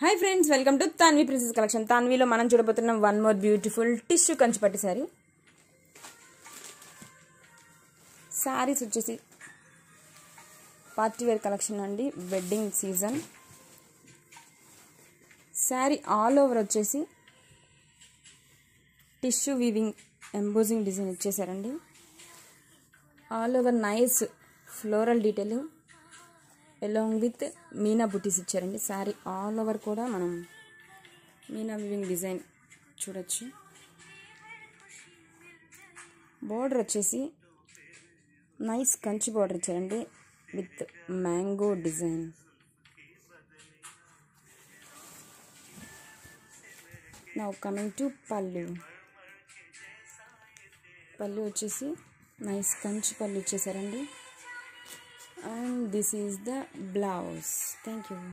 hi friends welcome to Tanvi princess collection తాన్విలో మనం చూడబోతున్నాం వన్ మోర్ బ్యూటిఫుల్ టిష్యూ కంచిపట్టి శారీ శారీస్ వచ్చేసి పార్టీ వేర్ కలెక్షన్ అండి wedding season saree all over వచ్చేసి టిష్యూ వీవింగ్ ఎంబోజింగ్ డిజైన్ ఇచ్చేసారండి all over nice floral detailing along with meena buttis ఇచ్చారండి saree all over కూడా మనం మీనా వివింగ్ డిజైన్ చూడొచ్చు బార్డర్ వచ్చేసి నైస్ కంచి బార్డర్ ఇచ్చారండి with mango design now coming to పళ్ళు పళ్ళు వచ్చేసి నైస్ కంచి పళ్ళు ఇచ్చేసారండి and this is the blouse thank you